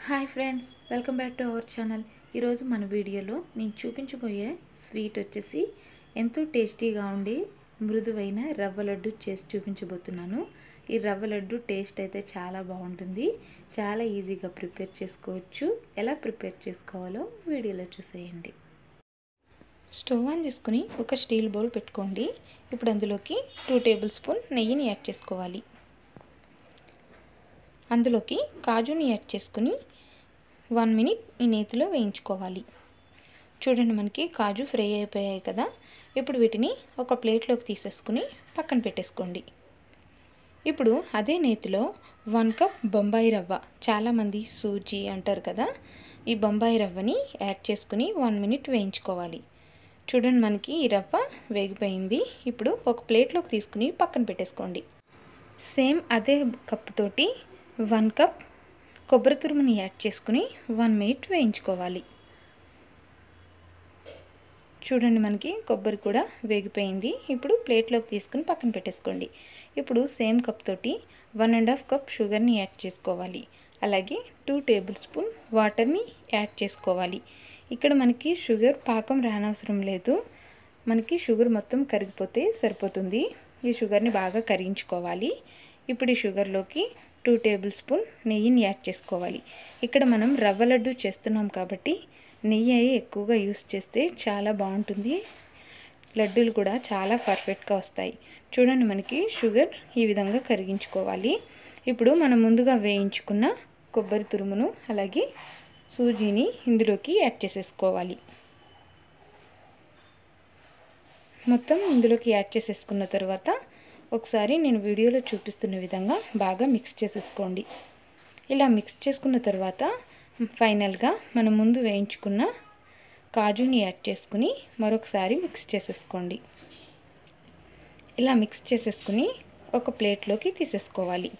hi friends welcome back to our channel ఈరోజు మన వీడియోలో నేను చూపించబోయే స్వీట్ వచ్చేసి ఎంతో టేస్టీగా ఉండి మృదువైన రవ్వ లడ్డు చేసి చూపించబోతున్నాను ఈ రవ్వ లడ్డు టేస్ట్ అయితే చాలా బాగుంటుంది చాలా ఈజీగా ప్రిపేర్ చేసుకోవచ్చు ఎలా ప్రిపేర్ చేసుకోవాలో వీడియోలో చూసేయండి స్టవ్ ఆన్ చేసుకుని ఒక స్టీల్ బౌల్ పెట్టుకోండి ఇప్పుడు అందులోకి టూ టేబుల్ స్పూన్ నెయ్యిని యాడ్ చేసుకోవాలి అందులోకి కాజుని యాడ్ చేసుకుని వన్ మినిట్ ఈ నేతిలో వేయించుకోవాలి చూడండి మనకి కాజు ఫ్రై అయిపోయాయి కదా ఇప్పుడు వీటిని ఒక ప్లేట్లోకి తీసేసుకుని పక్కన పెట్టేసుకోండి ఇప్పుడు అదే నేతిలో వన్ కప్ బొంబాయి రవ్వ చాలామంది సూజీ అంటారు కదా ఈ బొంబాయి రవ్వని యాడ్ చేసుకుని వన్ మినిట్ వేయించుకోవాలి చూడండి మనకి ఈ రవ్వ వేగిపోయింది ఇప్పుడు ఒక ప్లేట్లోకి తీసుకుని పక్కన పెట్టేసుకోండి సేమ్ అదే కప్పుతోటి వన్ కప్ కొబ్బరి తురుముని యాడ్ చేసుకుని వన్ మినిట్ వేయించుకోవాలి చూడండి మనకి కొబ్బరి కూడా వేగిపోయింది ఇప్పుడు ప్లేట్లోకి తీసుకుని పక్కన పెట్టేసుకోండి ఇప్పుడు సేమ్ కప్ తోటి వన్ అండ్ హాఫ్ కప్ షుగర్ని యాడ్ చేసుకోవాలి అలాగే టూ టేబుల్ స్పూన్ వాటర్ని యాడ్ చేసుకోవాలి ఇక్కడ మనకి షుగర్ పాకం రానవసరం లేదు మనకి షుగర్ మొత్తం కరిగిపోతే సరిపోతుంది ఈ షుగర్ని బాగా కరిగించుకోవాలి ఇప్పుడు ఈ షుగర్లోకి టూ టేబుల్ స్పూన్ నెయ్యిని యాడ్ చేసుకోవాలి ఇక్కడ మనం రవ్వ లడ్డు చేస్తున్నాం కాబట్టి నెయ్యి ఎక్కువగా యూస్ చేస్తే చాలా బాగుంటుంది లడ్డూలు కూడా చాలా పర్ఫెక్ట్గా వస్తాయి చూడండి మనకి షుగర్ ఈ విధంగా కరిగించుకోవాలి ఇప్పుడు మనం ముందుగా వేయించుకున్న కొబ్బరి తురుమును అలాగే సూజీని ఇందులోకి యాడ్ చేసేసుకోవాలి మొత్తం ఇందులోకి యాడ్ చేసేసుకున్న తర్వాత ఒకసారి నేను వీడియోలో చూపిస్తున్న విధంగా బాగా మిక్స్ చేసేసుకోండి ఇలా మిక్స్ చేసుకున్న తర్వాత ఫైనల్గా మనం ముందు వేయించుకున్న కాజుని యాడ్ చేసుకుని మరొకసారి మిక్స్ చేసేసుకోండి ఇలా మిక్స్ చేసేసుకుని ఒక ప్లేట్లోకి తీసేసుకోవాలి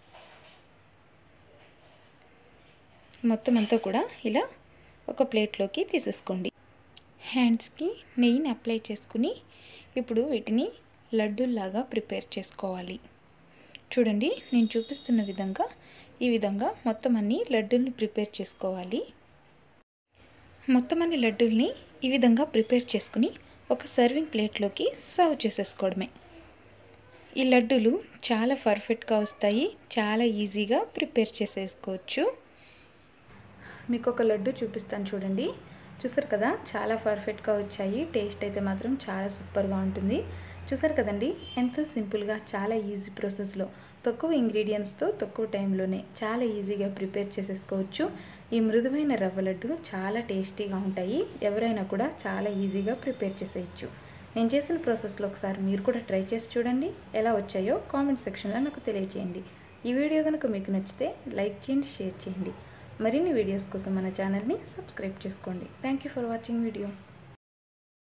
మొత్తం అంతా కూడా ఇలా ఒక ప్లేట్లోకి తీసేసుకోండి హ్యాండ్స్కి నెయ్యిని అప్లై చేసుకుని ఇప్పుడు వీటిని లడ్డూల్లాగా ప్రిపేర్ చేసుకోవాలి చూడండి నేను చూపిస్తున్న విధంగా ఈ విధంగా మొత్తం అన్ని లడ్డూల్ని ప్రిపేర్ చేసుకోవాలి మొత్తం అన్ని లడ్డూల్ని ఈ విధంగా ప్రిపేర్ చేసుకుని ఒక సర్వింగ్ ప్లేట్లోకి సర్వ్ చేసేసుకోవడమే ఈ లడ్డూలు చాలా పర్ఫెక్ట్గా వస్తాయి చాలా ఈజీగా ప్రిపేర్ చేసేసుకోవచ్చు మీకు ఒక లడ్డు చూపిస్తాను చూడండి చూసారు కదా చాలా పర్ఫెక్ట్గా వచ్చాయి టేస్ట్ అయితే మాత్రం చాలా సూపర్గా ఉంటుంది చూసారు కదండి ఎంతో సింపుల్గా చాలా ఈజీ ప్రాసెస్లో తక్కువ ఇంగ్రీడియంట్స్తో తక్కువ టైంలోనే చాలా ఈజీగా ప్రిపేర్ చేసేసుకోవచ్చు ఈ మృదువైన రవ్వ లడ్డు చాలా టేస్టీగా ఉంటాయి ఎవరైనా కూడా చాలా ఈజీగా ప్రిపేర్ చేసేయచ్చు నేను చేసిన ప్రాసెస్లో ఒకసారి మీరు కూడా ట్రై చేసి చూడండి ఎలా వచ్చాయో కామెంట్ సెక్షన్లో నాకు తెలియచేయండి ఈ వీడియో కనుక మీకు నచ్చితే లైక్ చేయండి షేర్ చేయండి మరిన్ని వీడియోస్ కోసం మన ఛానల్ని సబ్స్క్రైబ్ చేసుకోండి thank you for watching video